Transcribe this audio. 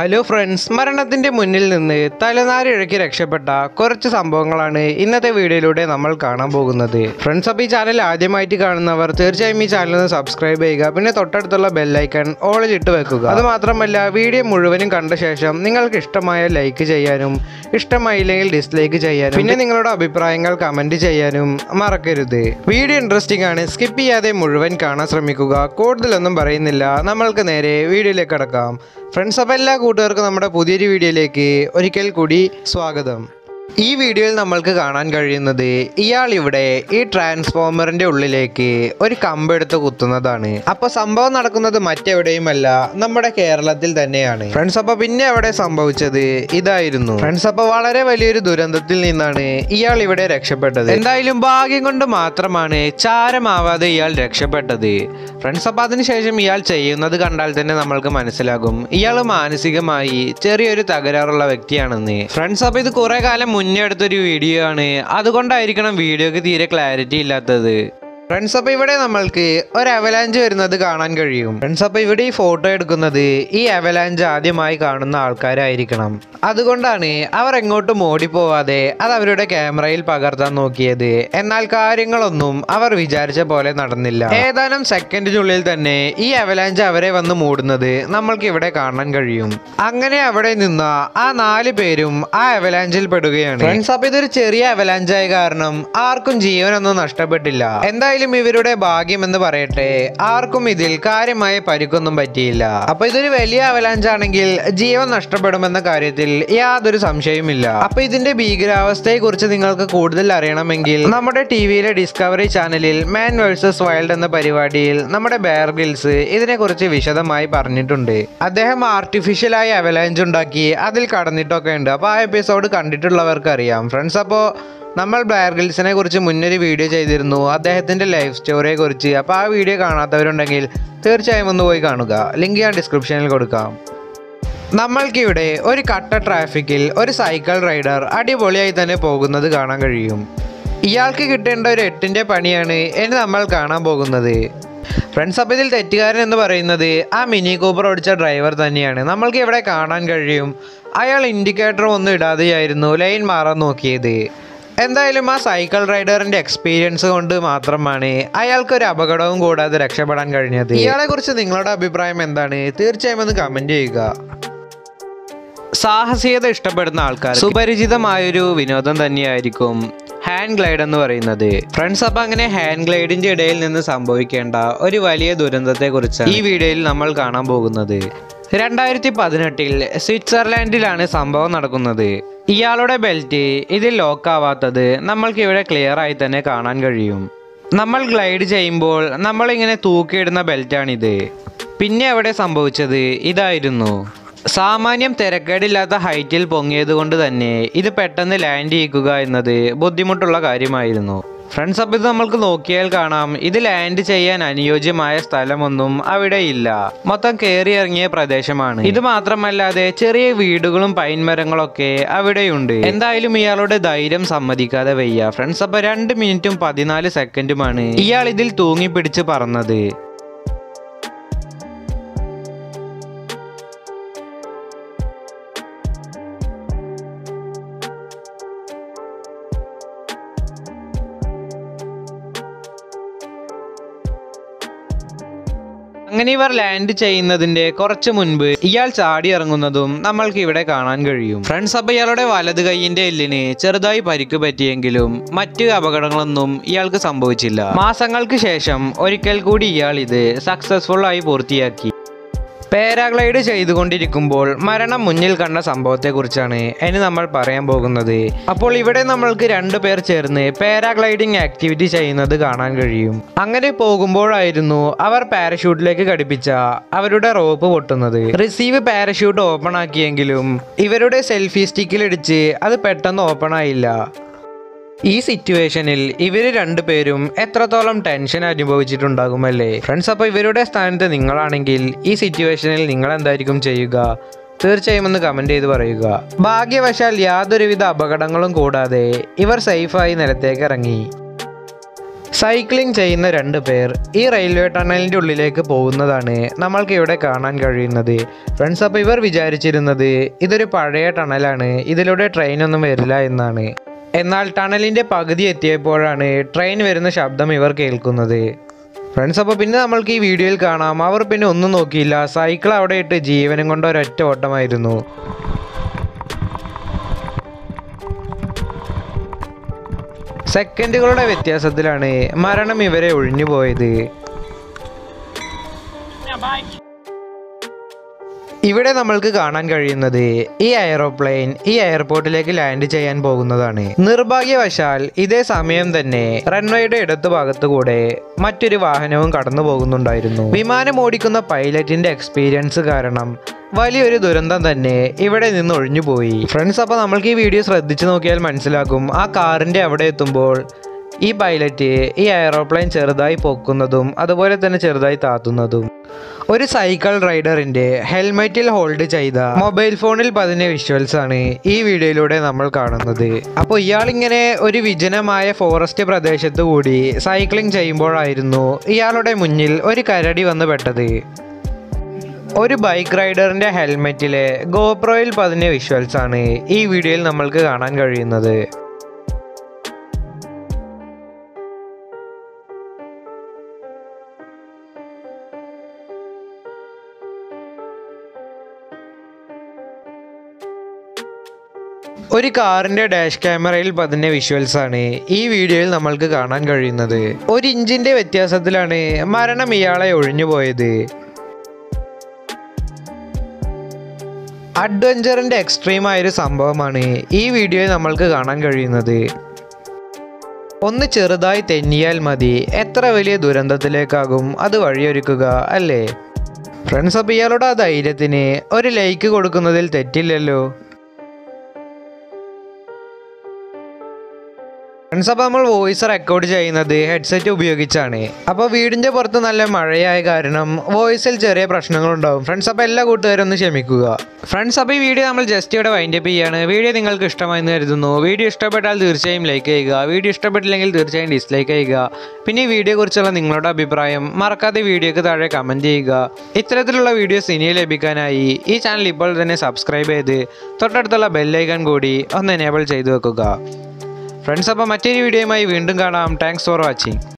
hello friends മരണത്തിന്റെ മുന്നിൽ നിന്ന് തലനാരിഴക്കി രക്ഷപ്പെട്ട കുറച്ച് സംഭവങ്ങളാണ് ഇന്നത്തെ വീഡിയോയിലൂടെ നമ്മൾ കാണാൻ പോകുന്നത് ഫ്രണ്ട്സ് അപ്പോൾ ഈ ചാനൽ ആദ്യമായിട്ട് കാണുന്നവർ തീർച്ചയായും ഈ ചാനൽ ഒന്ന് സബ്സ്ക്രൈബ് ചെയ്യുക പിന്നെ തൊട്ടടുത്തുള്ള ബെല്ലൈക്കൺ ഓളിൽ ഇട്ട് വെക്കുക അത് മാത്രമല്ല വീഡിയോ മുഴുവനും കണ്ട ശേഷം നിങ്ങൾക്ക് ഇഷ്ടമായ ലൈക്ക് ചെയ്യാനും ഇഷ്ടമായില്ലെങ്കിൽ ഡിസ്ലൈക്ക് ചെയ്യാനും പിന്നെ നിങ്ങളുടെ അഭിപ്രായങ്ങൾ കമന്റ് ചെയ്യാനും മറക്കരുത് വീഡിയോ ഇൻട്രസ്റ്റിംഗ് ആണ് സ്കിപ്പ് ചെയ്യാതെ മുഴുവൻ കാണാൻ ശ്രമിക്കുക കൂടുതലൊന്നും പറയുന്നില്ല നമ്മൾക്ക് നേരെ വീഡിയോയിലേക്ക് കടക്കാം ഫ്രണ്ട്സ് അപ്പോൾ എല്ലാ കൂട്ടുകാർക്കും നമ്മുടെ പുതിയൊരു വീഡിയോയിലേക്ക് ഒരിക്കൽ കൂടി സ്വാഗതം ഈ വീഡിയോയിൽ നമ്മൾക്ക് കാണാൻ കഴിയുന്നത് ഇയാൾ ഇവിടെ ഈ ട്രാൻസ്ഫോമറിന്റെ ഉള്ളിലേക്ക് ഒരു കമ്പെടുത്ത് കുത്തുന്നതാണ് അപ്പൊ സംഭവം നടക്കുന്നത് മറ്റെവിടെയുമല്ല നമ്മുടെ കേരളത്തിൽ തന്നെയാണ് ഫ്രണ്ട്സ് അപ്പൊ പിന്നെ അവിടെ സംഭവിച്ചത് ഇതായിരുന്നു ഫ്രണ്ട്സ് അപ്പൊ വളരെ വലിയൊരു ദുരന്തത്തിൽ നിന്നാണ് ഇയാൾ ഇവിടെ രക്ഷപ്പെട്ടത് എന്തായാലും ഭാഗ്യം കൊണ്ട് മാത്രമാണ് ചാരമാവാതെ ഇയാൾ രക്ഷപ്പെട്ടത് ഫ്രണ്ട്സ് അപ്പൊ അതിനുശേഷം ഇയാൾ ചെയ്യുന്നത് കണ്ടാൽ തന്നെ നമ്മൾക്ക് മനസ്സിലാകും ഇയാൾ മാനസികമായി ചെറിയൊരു തകരാറുള്ള വ്യക്തിയാണെന്ന് ഫ്രണ്ട്സ് അപ്പൊ ഇത് കുറെ കാലം മുന്നേ എടുത്തൊരു വീഡിയോ ആണ് അതുകൊണ്ടായിരിക്കണം വീഡിയോക്ക് തീരെ ക്ലാരിറ്റി ഇല്ലാത്തത് ഫ്രണ്ട്സ് അപ്പൊ ഇവിടെ നമ്മൾക്ക് ഒരു അവലാഞ്ച് വരുന്നത് കാണാൻ കഴിയും ഫ്രണ്ട്സ് അപ്പൊ ഇവിടെ ഈ ഫോട്ടോ എടുക്കുന്നത് ഈ അവലാഞ്ച് ആദ്യമായി കാണുന്ന ആൾക്കാരായിരിക്കണം അതുകൊണ്ടാണ് അവർ എങ്ങോട്ടും ഓടിപ്പോവാതെ അത് അവരുടെ ക്യാമറയിൽ പകർത്താൻ നോക്കിയത് എന്നാൽ കാര്യങ്ങളൊന്നും അവർ വിചാരിച്ച പോലെ നടന്നില്ല ഏതാനും സെക്കൻഡിനുള്ളിൽ തന്നെ ഈ അവലാഞ്ച് അവരെ വന്ന് മൂടുന്നത് നമ്മൾക്ക് ഇവിടെ കാണാൻ കഴിയും അങ്ങനെ അവിടെ നിന്ന ആ നാല് പേരും ആ അവലാഞ്ചിൽ പെടുകയാണ് ഫ്രണ്ട്സ് അപ്പൊ ഇതൊരു ചെറിയ അവലാഞ്ചായ കാരണം ആർക്കും ജീവനൊന്നും നഷ്ടപ്പെട്ടില്ല എന്തായാലും ഇവരുടെ ഭാഗ്യം എന്ന് പറയട്ടെ ആർക്കും ഇതിൽ കാര്യമായ പരിക്കൊന്നും പറ്റിയില്ല അപ്പൊ ഇതൊരു വലിയ അവലാഞ്ച് ആണെങ്കിൽ ജീവൻ നഷ്ടപ്പെടുമെന്ന കാര്യത്തിൽ യാതൊരു സംശയവുമില്ല അപ്പൊ ഇതിന്റെ ഭീകരാവസ്ഥയെ കുറിച്ച് നിങ്ങൾക്ക് കൂടുതൽ അറിയണമെങ്കിൽ നമ്മുടെ ടിവിയിലെ ഡിസ്കവറി ചാനലിൽ മാൻ വേഴ്സസ് വൈൽഡ് എന്ന പരിപാടിയിൽ നമ്മുടെ ബെയർ ഗിൽസ് ഇതിനെ കുറിച്ച് വിശദമായി പറഞ്ഞിട്ടുണ്ട് അദ്ദേഹം ആർട്ടിഫിഷ്യലായി അവലാഞ്ച് ഉണ്ടാക്കി അതിൽ കടന്നിട്ടൊക്കെ ഉണ്ട് അപ്പോൾ ആ എപ്പിസോഡ് കണ്ടിട്ടുള്ളവർക്ക് അറിയാം ഫ്രണ്ട്സ് അപ്പോൾ നമ്മൾ ബ്ലയർ ഗിൽസിനെ കുറിച്ച് മുന്നൊരു വീഡിയോ ചെയ്തിരുന്നു അദ്ദേഹത്തിൻ്റെ ലൈഫ് സ്റ്റോറിയെ കുറിച്ച് അപ്പോൾ ആ വീഡിയോ കാണാത്തവരുണ്ടെങ്കിൽ തീർച്ചയായും ഒന്ന് പോയി കാണുക ലിങ്ക് ഞാൻ ഡിസ്ക്രിപ്ഷനിൽ കൊടുക്കാം നമ്മൾക്കിവിടെ ഒരു കട്ട ട്രാഫിക്കിൽ ഒരു സൈക്കിൾ റൈഡർ അടിപൊളിയായി തന്നെ പോകുന്നത് കാണാൻ കഴിയും ഇയാൾക്ക് കിട്ടേണ്ട ഒരു എട്ടിൻ്റെ പണിയാണ് ഇനി നമ്മൾ കാണാൻ പോകുന്നത് ഫ്രണ്ട്സ് അപ്പോൾ ഇതിൽ തെറ്റുകാരൻ എന്ന് പറയുന്നത് ആ മിനി കൂപ്പർ ഓടിച്ച ഡ്രൈവർ തന്നെയാണ് നമ്മൾക്ക് ഇവിടെ കാണാൻ കഴിയും അയാൾ ഇൻഡിക്കേറ്റർ ഒന്നും ഇടാതെയായിരുന്നു ലൈൻ മാറാൻ നോക്കിയത് എന്തായാലും ആ സൈക്കിൾ റൈഡറിന്റെ എക്സ്പീരിയൻസ് കൊണ്ട് മാത്രമാണ് അയാൾക്ക് ഒരു അപകടവും കൂടാതെ രക്ഷപ്പെടാൻ കഴിഞ്ഞത് ഇയാളെ കുറിച്ച് നിങ്ങളുടെ അഭിപ്രായം എന്താണ് തീർച്ചയായും ഒന്ന് കമന്റ് ചെയ്യുക സാഹസികത ഇഷ്ടപ്പെടുന്ന ആൾക്കാർ സുപരിചിതമായൊരു വിനോദം തന്നെയായിരിക്കും ഹാൻഡ് ഗ്ലൈഡ് എന്ന് പറയുന്നത് ഫ്രണ്ട്സ് അപ്പൊ അങ്ങനെ ഹാൻഡ് ഗ്ലൈഡിന്റെ ഇടയിൽ നിന്ന് സംഭവിക്കേണ്ട ഒരു വലിയ ദുരന്തത്തെ കുറിച്ച് ഈ വീഡിയോയിൽ നമ്മൾ കാണാൻ പോകുന്നത് രണ്ടായിരത്തി പതിനെട്ടിൽ സ്വിറ്റ്സർലാൻഡിലാണ് സംഭവം നടക്കുന്നത് ഇയാളുടെ ബെൽറ്റ് ഇതിൽ ലോക്കാവാത്തത് നമ്മൾക്ക് ഇവിടെ ക്ലിയർ ആയി തന്നെ കാണാൻ കഴിയും നമ്മൾ ഗ്ലൈഡ് ചെയ്യുമ്പോൾ നമ്മളിങ്ങനെ തൂക്കിയിടുന്ന ബെൽറ്റാണിത് പിന്നെ അവിടെ സംഭവിച്ചത് ഇതായിരുന്നു സാമാന്യം തിരക്കേടില്ലാത്ത ഹൈറ്റിൽ പൊങ്ങിയത് കൊണ്ട് തന്നെ ഇത് പെട്ടെന്ന് ലാൻഡ് ചെയ്യിക്കുക എന്നത് ബുദ്ധിമുട്ടുള്ള കാര്യമായിരുന്നു ഫ്രണ്ട്സ് അപ്പോൾ ഇത് നമ്മൾക്ക് നോക്കിയാൽ കാണാം ഇത് ലാൻഡ് ചെയ്യാൻ അനുയോജ്യമായ സ്ഥലമൊന്നും അവിടെ ഇല്ല മൊത്തം കയറി ഇറങ്ങിയ പ്രദേശമാണ് ഇത് മാത്രമല്ലാതെ ചെറിയ വീടുകളും പൈൻ മരങ്ങളൊക്കെ അവിടെയുണ്ട് എന്തായാലും ഇയാളുടെ ധൈര്യം സമ്മതിക്കാതെ വയ്യ ഫ്രണ്ട്സ് അപ്പൊ രണ്ട് മിനിറ്റും പതിനാല് സെക്കൻഡുമാണ് ഇയാൾ ഇതിൽ തൂങ്ങിപ്പിടിച്ച് പറന്നത് അങ്ങനെ ഇവർ ലാൻഡ് ചെയ്യുന്നതിന്റെ കുറച്ച് മുൻപ് ഇയാൾ ചാടി ഇറങ്ങുന്നതും നമ്മൾക്ക് ഇവിടെ കാണാൻ കഴിയും ഫ്രണ്ട്സ് അപ്പൊ ഇയാളുടെ വലത് കൈയിന്റെ എല്ലിന് ചെറുതായി പരിക്ക് പറ്റിയെങ്കിലും മറ്റ് അപകടങ്ങളൊന്നും ഇയാൾക്ക് സംഭവിച്ചില്ല മാസങ്ങൾക്ക് ശേഷം ഒരിക്കൽ കൂടി ഇയാൾ ഇത് സക്സസ്ഫുൾ ആയി പൂർത്തിയാക്കി പാരാഗ്ലൈഡ് ചെയ്തുകൊണ്ടിരിക്കുമ്പോൾ മരണം മുന്നിൽ കണ്ട സംഭവത്തെക്കുറിച്ചാണ് ഇനി നമ്മൾ പറയാൻ പോകുന്നത് അപ്പോൾ ഇവിടെ നമ്മൾക്ക് രണ്ടു പേർ ചേർന്ന് പാരാഗ്ലൈഡിംഗ് ആക്ടിവിറ്റി ചെയ്യുന്നത് കാണാൻ കഴിയും അങ്ങനെ പോകുമ്പോഴായിരുന്നു അവർ പാരഷൂട്ടിലേക്ക് ഘടിപ്പിച്ച അവരുടെ റോപ്പ് പൊട്ടുന്നത് റിസീവ് പാരഷൂട്ട് ഓപ്പൺ ആക്കിയെങ്കിലും ഇവരുടെ സെൽഫി സ്റ്റിക്കിലിടിച്ച് അത് പെട്ടെന്ന് ഓപ്പൺ ആയില്ല ഈ സിറ്റുവേഷനിൽ ഇവര് രണ്ടുപേരും എത്രത്തോളം ടെൻഷൻ അനുഭവിച്ചിട്ടുണ്ടാകുമല്ലേ ഫ്രണ്ട്സ് അപ്പോൾ ഇവരുടെ സ്ഥാനത്ത് നിങ്ങളാണെങ്കിൽ ഈ സിറ്റുവേഷനിൽ നിങ്ങൾ എന്തായിരിക്കും ചെയ്യുക തീർച്ചയായും ഒന്ന് കമൻറ്റ് ചെയ്ത് പറയുക ഭാഗ്യവശാൽ യാതൊരുവിധ അപകടങ്ങളും കൂടാതെ ഇവർ സേഫായി നിലത്തേക്ക് ഇറങ്ങി സൈക്ലിംഗ് ചെയ്യുന്ന രണ്ട് പേർ ഈ റെയിൽവേ ടണലിൻ്റെ ഉള്ളിലേക്ക് പോകുന്നതാണ് നമ്മൾക്ക് ഇവിടെ കാണാൻ കഴിയുന്നത് ഫ്രണ്ട്സ് അപ്പോൾ ഇവർ വിചാരിച്ചിരുന്നത് ഇതൊരു പഴയ ടണലാണ് ഇതിലൂടെ ട്രെയിനൊന്നും വരില്ല എന്നാണ് എന്നാൽ ടണലിൻ്റെ പകുതി എത്തിയപ്പോഴാണ് ട്രെയിൻ വരുന്ന ശബ്ദം ഇവർ കേൾക്കുന്നത് ഫ്രണ്ട്സ് അപ്പോൾ പിന്നെ നമ്മൾക്ക് ഈ വീഡിയോയിൽ കാണാം അവർ പിന്നെ ഒന്നും നോക്കിയില്ല സൈക്കിൾ അവിടെ ഇട്ട് ജീവനും കൊണ്ട് ഒരൊറ്റ ഓട്ടമായിരുന്നു സെക്കൻഡുകളുടെ വ്യത്യാസത്തിലാണ് മരണം ഇവരെ ഒഴിഞ്ഞു പോയത് ഇവിടെ നമ്മൾക്ക് കാണാൻ കഴിയുന്നത് ഈ എയറോപ്ലെയിൻ ഈ എയർപോർട്ടിലേക്ക് ലാൻഡ് ചെയ്യാൻ പോകുന്നതാണ് നിർഭാഗ്യവശാൽ ഇതേ സമയം തന്നെ റൺവേയുടെ ഇടതു ഭാഗത്തുകൂടെ മറ്റൊരു വാഹനവും കടന്നു പോകുന്നുണ്ടായിരുന്നു വിമാനം ഓടിക്കുന്ന പൈലറ്റിന്റെ എക്സ്പീരിയൻസ് കാരണം വലിയൊരു ദുരന്തം തന്നെ ഇവിടെ നിന്ന് ഒഴിഞ്ഞുപോയി ഫ്രണ്ട്സ് അപ്പോൾ നമ്മൾക്ക് ഈ വീഡിയോ ശ്രദ്ധിച്ചു നോക്കിയാൽ മനസ്സിലാക്കും ആ കാറിന്റെ അവിടെ എത്തുമ്പോൾ ഈ പൈലറ്റ് ഈ എയറോപ്ലെയിൻ ചെറുതായി പൊക്കുന്നതും അതുപോലെ തന്നെ ചെറുതായി താത്തുന്നതും ഒരു സൈക്കിൾ റൈഡറിന്റെ ഹെൽമെറ്റിൽ ഹോൾഡ് ചെയ്ത മൊബൈൽ ഫോണിൽ പതിഞ്ഞ വിഷ്വൽസ് ആണ് ഈ വീഡിയോയിലൂടെ നമ്മൾ കാണുന്നത് അപ്പോൾ ഇയാളിങ്ങനെ ഒരു വിജനമായ ഫോറസ്റ്റ് പ്രദേശത്ത് കൂടി സൈക്ലിംഗ് ചെയ്യുമ്പോഴായിരുന്നു ഇയാളുടെ മുന്നിൽ ഒരു കരടി വന്ന് പെട്ടത് ഒരു ബൈക്ക് റൈഡറിന്റെ ഹെൽമെറ്റിലെ ഗോപ്രോയിൽ പതിഞ്ഞ വിഷ്വൽസ് ആണ് ഈ വീഡിയോയിൽ നമ്മൾക്ക് കാണാൻ കഴിയുന്നത് ഒരു കാറിന്റെ ഡാഷ് ക്യാമറയിൽ പതിഞ്ഞ വിഷ്വൽസ് ആണ് ഈ വീഡിയോയിൽ നമ്മൾക്ക് കാണാൻ കഴിയുന്നത് ഒരു ഇഞ്ചിന്റെ വ്യത്യാസത്തിലാണ് മരണം ഇയാളെ ഒഴിഞ്ഞു പോയത് അഡ്വഞ്ചറിന്റെ എക്സ്ട്രീം ആയൊരു സംഭവമാണ് ഈ വീഡിയോയിൽ നമ്മൾക്ക് കാണാൻ കഴിയുന്നത് ഒന്ന് ചെറുതായി തെന്നിയാൽ മതി എത്ര വലിയ ദുരന്തത്തിലേക്കാകും അത് വഴിയൊരുക്കുക അല്ലേ ഫ്രണ്ട്സ് അപ്പോൾ ഇയാളുടെ ആ ധൈര്യത്തിന് ഒരു ലൈക്ക് കൊടുക്കുന്നതിൽ തെറ്റില്ലല്ലോ ഫ്രണ്ട്സ് അപ്പോൾ നമ്മൾ വോയിസ് റെക്കോർഡ് ചെയ്യുന്നത് ഹെഡ്സെറ്റ് ഉപയോഗിച്ചാണ് അപ്പോൾ വീടിൻ്റെ പുറത്ത് നല്ല മഴയായ കാരണം വോയിസിൽ ചെറിയ പ്രശ്നങ്ങളുണ്ടാവും ഫ്രണ്ട്സ് അപ്പോൾ എല്ലാ കൂട്ടുകാരും ഒന്ന് ക്ഷമിക്കുക ഫ്രണ്ട്സ് അപ്പോൾ ഈ വീഡിയോ നമ്മൾ ജസ്റ്റ് ഇവിടെ വൈൻഡ് അപ്പ് ചെയ്യാണ് വീഡിയോ നിങ്ങൾക്ക് ഇഷ്ടമായെന്ന് കരുതുന്നു വീഡിയോ ഇഷ്ടപ്പെട്ടാൽ തീർച്ചയായും ലൈക്ക് ചെയ്യുക വീഡിയോ ഇഷ്ടപ്പെട്ടില്ലെങ്കിൽ തീർച്ചയായും ഡിസ്ലൈക്ക് ചെയ്യുക പിന്നെ ഈ വീഡിയോയെക്കുറിച്ചുള്ള നിങ്ങളുടെ അഭിപ്രായം മറക്കാതെ വീഡിയോക്ക് താഴെ കമൻറ്റ് ചെയ്യുക ഇത്തരത്തിലുള്ള വീഡിയോസ് ഇനി ലഭിക്കാനായി ഈ ചാനൽ ഇപ്പോൾ തന്നെ സബ്സ്ക്രൈബ് ചെയ്ത് തൊട്ടടുത്തുള്ള ബെല്ലൈക്കൺ കൂടി ഒന്ന് എനേബിൾ ചെയ്തു വെക്കുക ഫ്രണ്ട്സ് അപ്പോൾ മറ്റൊരു വീഡിയോയുമായി വീണ്ടും കാണാം താങ്ക്സ് ഫോർ വാച്ചിങ്